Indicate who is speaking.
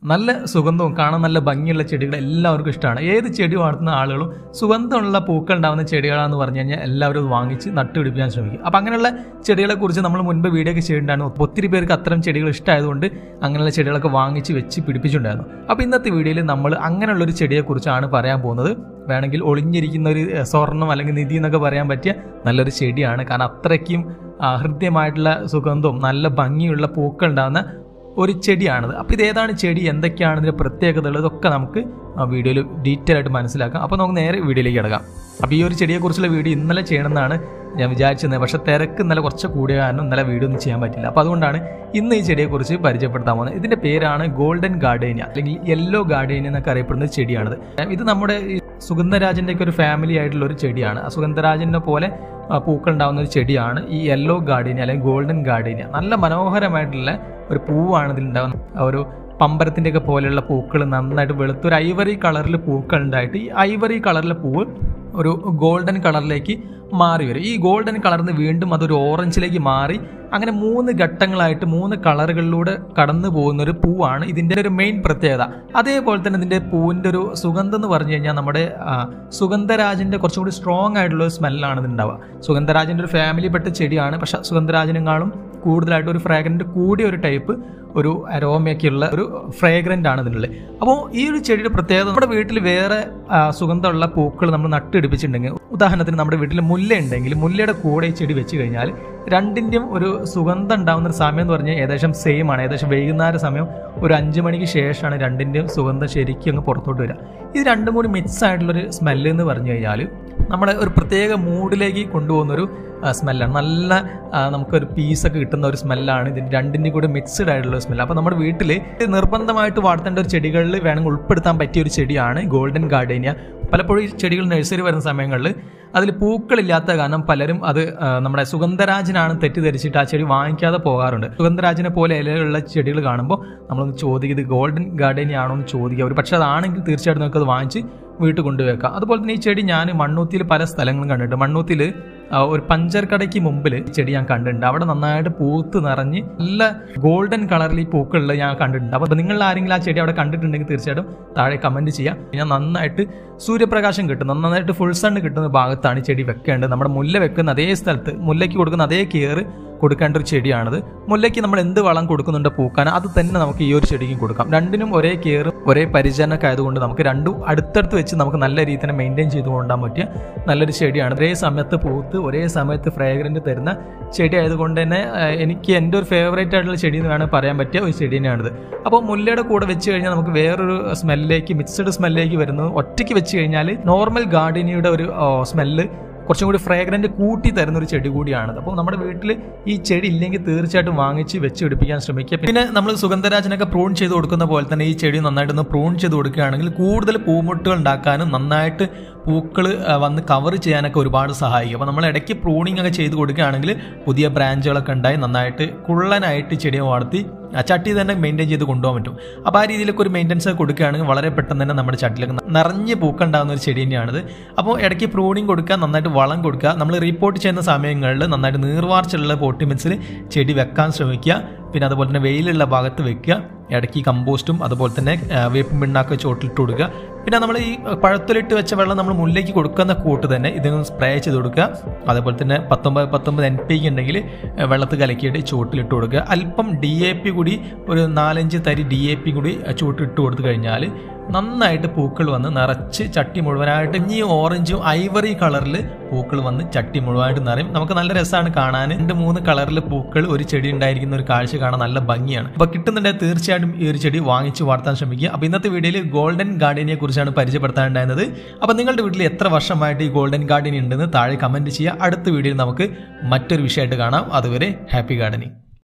Speaker 1: നല്ല സുഗന്ധവും കാണാൻ നല്ല ഭംഗിയുള്ള ചെടികൾ എല്ലാവർക്കും ഇഷ്ടമാണ് ഏത് ചെടി വളർത്തുന്ന ആളുകളും സുഗന്ധമുള്ള പൂക്കൾ ഉണ്ടാകുന്ന ചെടികളാണെന്ന് പറഞ്ഞു കഴിഞ്ഞാൽ എല്ലാവരും അത് വാങ്ങിച്ച് നട്ടുപിടിപ്പിക്കാൻ ശ്രമിക്കും അപ്പം അങ്ങനെയുള്ള ചെടികളെ കുറിച്ച് നമ്മൾ മുൻപ് വീഡിയോ ഒക്കെ ചെയ്തിട്ടുണ്ടായിരുന്നു ഒത്തിരി പേർക്ക് അത്തരം ചെടികൾ ഇഷ്ടമായതുകൊണ്ട് അങ്ങനെയുള്ള ചെടികളൊക്കെ വാങ്ങിച്ച് വെച്ച് പിടിപ്പിച്ചിട്ടുണ്ടായിരുന്നു അപ്പോൾ ഇന്നത്തെ വീഡിയോയിൽ നമ്മൾ അങ്ങനെയുള്ള ഒരു ചെടിയെക്കുറിച്ചാണ് പറയാൻ പോകുന്നത് വേണമെങ്കിൽ ഒളിഞ്ഞിരിക്കുന്ന ഒരു ഏഹ്, സ്വർണം അല്ലെങ്കിൽ നിധി എന്നൊക്കെ പറയാൻ പറ്റിയ നല്ലൊരു ചെടിയാണ് കാരണം അത്രയ്ക്കും ആ, ഹൃദ്യമായിട്ടുള്ള സുഗന്ധവും നല്ല ഭംഗിയുള്ള പൂക്കൾ ഉണ്ടാകുന്ന ഒരു ചെടിയാണിത് അപ്പോൾ ഇത് ഏതാണ് ചെടി എന്തൊക്കെയാണ് ഇതിൻ്റെ പ്രത്യേകതകൾ ഇതൊക്കെ നമുക്ക് ആ വീഡിയോയിൽ ഡീറ്റെയിൽ ആയിട്ട് മനസ്സിലാക്കാം അപ്പോൾ നമുക്ക് നേരെ വീഡിയോയിലേക്ക് കിടക്കാം അപ്പോൾ ഈ ഒരു ചെടിയെക്കുറിച്ചുള്ള വീഡിയോ ഇന്നലെ ചെയ്യണമെന്നാണ് ഞാൻ വിചാരിച്ചിരുന്നത് പക്ഷേ തിരക്ക് ഇന്നലെ കുറച്ച് കൂടിയ കാരണം ഇന്നലെ വീഡിയോ ഒന്നും ചെയ്യാൻ പറ്റില്ല അപ്പോൾ അതുകൊണ്ടാണ് ഇന്ന് ഈ ചെടിയെക്കുറിച്ച് പരിചയപ്പെടുത്താൻ പോകുന്നത് ഇതിൻ്റെ പേരാണ് ഗോൾഡൻ ഗാർഡേനിയ അല്ലെങ്കിൽ യെല്ലോ ഗാർഡേനിയ എന്നൊക്കെ അറിയപ്പെടുന്ന ഒരു ചെടിയാണിത് ഇത് നമ്മുടെ ഈ സുഗന്ധരാജൻ്റെ ഒക്കെ ഒരു ഫാമിലി ആയിട്ടുള്ള ഒരു ചെടിയാണ് ആ സുഗന്ധരാജൻ്റെ പോലെ ആ, പൂക്കൾ ഉണ്ടാകുന്ന ഒരു ചെടിയാണ് ഈ യെല്ലോ ഗാർഡേനിയ അല്ലെങ്കിൽ ഗോൾഡൻ ഗാർഡേനിയ നല്ല മനോഹരമായിട്ടുള്ള ഒരു പൂവാണ് ഇതിലുണ്ടാകുന്നത് ആ ഒരു പമ്പരത്തിൻ്റെ ഒക്കെ പോലെയുള്ള പൂക്കൾ നന്നായിട്ട് വെളുത്ത ഒരു ഐവറി കളറിൽ പൂക്കൾ ഉണ്ടായിട്ട് ഈ ഐവറി കളറിലെ പൂവ് ഒരു ഗോൾഡൻ കളറിലേക്ക് മാറി വരും ഈ ഗോൾഡൻ കളറിൽ നിന്ന് വീണ്ടും അതൊരു ഓറഞ്ചിലേക്ക് മാറി അങ്ങനെ മൂന്ന് ഘട്ടങ്ങളായിട്ട് മൂന്ന് കളറുകളിലൂടെ കടന്നു പോകുന്ന ഒരു പൂവാണ് ഇതിൻ്റെ ഒരു മെയിൻ പ്രത്യേകത അതേപോലെ തന്നെ ഇതിൻ്റെ പൂവിൻ്റെ ഒരു സുഗന്ധം എന്ന് പറഞ്ഞു കഴിഞ്ഞാൽ നമ്മുടെ ആ, സുഗന്ധരാജൻ്റെ കുറച്ചും കൂടി സ്ട്രോങ് ആയിട്ടുള്ള ഒരു സ്മെല്ലാണ് ഇതിനുണ്ടാവുക സുഗന്ധരാജൻ്റെ ഒരു ഫാമിലിപ്പെട്ട ചെടിയാണ് പക്ഷെ സുഗന്ധരാജനെക്കാളും കൂടുതലായിട്ട് ഒരു ഫ്രാഗ്രൻ്റ് കൂടിയ ഒരു ടൈപ്പ് ഒരു അരോമയൊക്കെ ഉള്ള ഒരു ഫ്രേഗ്രൻ്റ് ആണ് ഇതിനുള്ളത് അപ്പോൾ ഈ ഒരു ചെടിയുടെ പ്രത്യേകത നമ്മുടെ വീട്ടിൽ വേറെ ആ, സുഗന്ധമുള്ള പൂക്കൾ നമ്മൾ നട്ടുപിടിപ്പിച്ചിട്ടുണ്ടെങ്കിൽ ഉദാഹരണത്തിന് നമ്മുടെ വീട്ടിൽ മുല്ല ഉണ്ടെങ്കിൽ മുല്ലയുടെ കൂടെ ഈ ചെടി വെച്ച് കഴിഞ്ഞാൽ രണ്ടിൻ്റെയും ഒരു സുഗന്ധം ഉണ്ടാകുന്ന ഒരു സമയം എന്ന് പറഞ്ഞാൽ ഏകദേശം സെയിം ആണ് ഏകദേശം വൈകുന്നേര സമയം ഒരു അഞ്ച് മണിക്ക് ശേഷമാണ് രണ്ടിൻ്റെയും സുഗന്ധം ശരിക്കും അങ്ങ് പുറത്തോട്ട് വരിക ഇത് രണ്ടും കൂടി മിക്സ് ആയിട്ടുള്ളൊരു സ്മെല്ല് എന്ന് പറഞ്ഞു കഴിഞ്ഞാൽ നമ്മളെ ഒരു പ്രത്യേക മൂഡിലേക്ക് കൊണ്ടുപോകുന്നൊരു സ്മെല്ലാണ് നല്ല ആ, നമുക്കൊരു പീസൊക്കെ കിട്ടുന്ന ഒരു സ്മെല്ലാണ് ഇതിന് രണ്ടിൻ്റെയും കൂടി മിക്സ്ഡ് ആയിട്ടുള്ള സ്മെല്ല് അപ്പോൾ നമ്മുടെ വീട്ടിൽ നിർബന്ധമായിട്ട് വളർത്തേണ്ട ഒരു ചെടികളിൽ വേണമെങ്കിൽ ഉൾപ്പെടുത്താൻ പറ്റിയ ഒരു ചെടിയാണ് ഗോൾഡൻ ഗാർഡേനിയ പലപ്പോഴും ഈ ചെടികൾ നഴ്സറി വരുന്ന സമയങ്ങളിൽ അതിൽ പൂക്കളില്ലാത്ത കാരണം പലരും അത് ആ, നമ്മുടെ സുഗന്ധരാജനാണ് തെറ്റിദ്ധരിച്ചിട്ട് ആ ചെടി വാങ്ങിക്കാതെ പോകാറുണ്ട് സുഗന്ധരാജനെ പോലെ ഇലകളുള്ള ചെടികൾ കാണുമ്പോൾ നമ്മളൊന്ന് ചോദിക്കും ഇത് ഗോൾഡൻ ഗാർഡേനിയ ആണോ എന്ന് ചോദിക്കുക ഒരു പക്ഷേ അതാണെങ്കിൽ തീർച്ചയായിട്ടും നമുക്ക് അത് വാങ്ങിച്ച് വീട്ടിൽ കൊണ്ടുവെക്കാം അതുപോലെ തന്നെ ഈ ചെടി ഞാൻ മണ്ണൂത്തിയിൽ പല സ്ഥലങ്ങളും കണ്ടിട്ടുണ്ട് മണ്ണൂത്തിയിൽ ഒരു പഞ്ചർ കടയ്ക്ക് മുമ്പിൽ ഈ ചെടി ഞാൻ കണ്ടിട്ടുണ്ട് അവിടെ നന്നായിട്ട് പൂത്ത് നിറഞ്ഞ് നല്ല ഗോൾഡൻ കളറിൽ ഈ പൂക്കളുള്ളത് ഞാൻ കണ്ടിട്ടുണ്ട് അപ്പോൾ നിങ്ങൾ ആരെങ്കിലും ആ ചെടി അവിടെ കണ്ടിട്ടുണ്ടെങ്കിൽ തീർച്ചയായിട്ടും താഴെ കമൻറ്റ് ചെയ്യാം ഞാൻ നന്നായിട്ട് സൂര്യപ്രകാശം കിട്ടും നന്നായിട്ട് ഫുൾ സൺ കിട്ടുന്ന ഭാഗത്താണ് ഈ ചെടി വെക്കേണ്ടത് നമ്മുടെ മുല്ല വെക്കുന്ന അതേ സ്ഥലത്ത് മുല്ലയ്ക്ക് കൊടുക്കുന്ന അതേ കെയർ കൊടുക്കേണ്ട ഒരു ചെടിയാണിത് മുല്ലയ്ക്ക് നമ്മൾ എന്ത് വളം കൊടുക്കുന്നുണ്ടോ പൂക്കാൻ അത് തന്നെ നമുക്ക് ഈ ഒരു ചെടിക്കും കൊടുക്കാം രണ്ടിനും ഒരേ കെയർ ഒരേ പരിചരണമൊക്കെ ആയതുകൊണ്ട് നമുക്ക് രണ്ടും അടുത്തടുത്ത് വെച്ച് നമുക്ക് നല്ല രീതിയിൽ തന്നെ മെയിൻറ്റെയിൻ ചെയ്ത് കൊണ്ടുപോകാൻ പറ്റിയ നല്ലൊരു ചെടിയാണ് ഒരേ സമയത്ത് പൂത്ത് ഒരേ സമയത്ത് ഫ്രേഗ്രൻ്റ് തരുന്ന ചെടി ആയതുകൊണ്ട് തന്നെ ആ, എനിക്ക് എൻ്റെ ഒരു ഫേവറേറ്റ് ആയിട്ടുള്ള ചെടി എന്ന് വേണമെങ്കിൽ പറയാൻ പറ്റിയ ഒരു ചെടി തന്നെയാണിത് അപ്പോൾ മുല്ലയുടെ കൂടെ വെച്ച് കഴിഞ്ഞാൽ നമുക്ക് വേറൊരു സ്മെല്ലിലേക്ക് മിക്സഡ് സ്മെല്ലിലേക്ക് വരുന്നത് ഒറ്റയ്ക്ക് വെച്ച് കഴിഞ്ഞാൽ നോർമൽ ഗാർഡനിയുടെ ഒരു സ്മെല്ല് കുറച്ചും കൂടി ഫ്രേഗ്രൻ്റ് കൂട്ടി തരുന്ന ഒരു ചെടി കൂടിയാണത് അപ്പോൾ നമ്മുടെ വീട്ടിൽ ഈ ചെടി ഇല്ലെങ്കിൽ തീർച്ചയായിട്ടും വാങ്ങിച്ച് വെച്ച് പിടിപ്പിക്കാൻ ശ്രമിക്കുക പിന്നെ നമ്മൾ സുഗന്ധരാജനൊക്കെ പ്രൂൺ ചെയ്ത് കൊടുക്കുന്ന പോലെ തന്നെ ഈ ചെടി നന്നായിട്ടൊന്ന് പ്രൂൺ ചെയ്ത് കൊടുക്കുകയാണെങ്കിൽ കൂടുതൽ പൂമുട്ടുകൾ ഉണ്ടാക്കാനും നന്നായിട്ട് പൂക്കൾ വന്ന് കവർ ചെയ്യാനൊക്കെ ഒരുപാട് സഹായിക്കും അപ്പോൾ നമ്മൾ ഇടയ്ക്ക് പ്രൂണിങ് ഒക്കെ ചെയ്ത് കൊടുക്കുകയാണെങ്കിൽ പുതിയ ബ്രാഞ്ചുകളൊക്കെ ഉണ്ടായി നന്നായിട്ട് കുള്ളനായിട്ട് ചെടിയെ വളർത്തി ആ ചട്ടി തന്നെ മെയിൻറ്റെയിൻ ചെയ്ത് കൊണ്ടുപോകാൻ പറ്റും അപ്പോൾ ആ രീതിയിലൊക്കെ ഒരു മെയിൻ്റെനൻസ് കൊടുക്കുകയാണെങ്കിൽ വളരെ പെട്ടെന്ന് തന്നെ നമ്മുടെ ചട്ടിലൊക്കെ നിറഞ്ഞ് പൂക്കൾ ഉണ്ടാകുന്ന ഒരു ചെടി തന്നെയാണിത് അപ്പോൾ ഇടയ്ക്ക് പ്രൂണിങ് കൊടുക്കുക നന്നായിട്ട് വളം കൊടുക്കുക നമ്മൾ റിപ്പോർട്ട് ചെയ്യുന്ന സമയങ്ങളിൽ നന്നായിട്ട് നീർവാർച്ചുള്ള പോട്ടിമിക്സിൽ ചെടി വെക്കാൻ ശ്രമിക്കുക പിന്നെ അതുപോലെ തന്നെ വെയിലുള്ള ഭാഗത്ത് വെക്കുക ഇടയ്ക്ക് കമ്പോസ്റ്റും അതുപോലെ തന്നെ ആ, വേപ്പും പിണ്ണാക്ക് ചോട്ടിലിട്ട് കൊടുക്കുക പിന്നെ നമ്മൾ ഈ പഴത്തിലിട്ട് വെച്ച വെള്ളം നമ്മൾ മുല്ലേക്ക് കൊടുക്കുന്ന കൂട്ട് തന്നെ ഇതിനൊന്ന് സ്പ്രേ ചെയ്ത് കൊടുക്കുക അതേപോലെ തന്നെ പത്തൊമ്പത് പത്തൊമ്പത് എൻ പി ഉണ്ടെങ്കിൽ വെള്ളത്തിൽ കലക്കിയിട്ട് ചൂട്ടിലിട്ട് കൊടുക്കുക അല്പം ഡി എ പി കൂടി ഒരു നാലഞ്ച് തരി ഡി എ പി കൂടി ചൂട്ടിട്ട് കൊടുത്തു കഴിഞ്ഞാൽ നന്നായിട്ട് പൂക്കൾ വന്ന് നിറച്ച് ചട്ടി മുഴുവനായിട്ട് ഇനി ഓറഞ്ചും ഐവറി കളറിൽ പൂക്കൾ വന്ന് ചട്ടി മുഴുവനായിട്ട് നിറയും നമുക്ക് നല്ല രസമാണ് കാണാൻ രണ്ട് മൂന്ന് കളറിൽ പൂക്കൾ ഒരു ചെടി ഉണ്ടായിരിക്കുന്ന ഒരു കാഴ്ച കാണാൻ നല്ല ഭംഗിയാണ് അപ്പോൾ കിട്ടുന്നുണ്ടെങ്കിൽ തീർച്ചയായിട്ടും ഈ ഒരു ചെടി വാങ്ങിച്ച് വളർത്താൻ ശ്രമിക്കുക അപ്പോൾ ഇന്നത്തെ വീഡിയോയിൽ ഗോൾഡൻ ഗാർഡനിയെ കുറിച്ചാണ് പരിചയപ്പെടുത്താനുണ്ടായിരുന്നത് അപ്പോൾ നിങ്ങളുടെ വീട്ടിൽ എത്ര വർഷമായിട്ട് ഈ ഗോൾഡൻ ഗാർഡൻ ഉണ്ടെന്ന് താഴെ കമൻറ്റ് ചെയ്യുക അടുത്ത വീഡിയോയിൽ നമുക്ക് മറ്റൊരു വിഷയമായിട്ട് കാണാം അതുവരെ ഹാപ്പി ഗാർഡനിങ്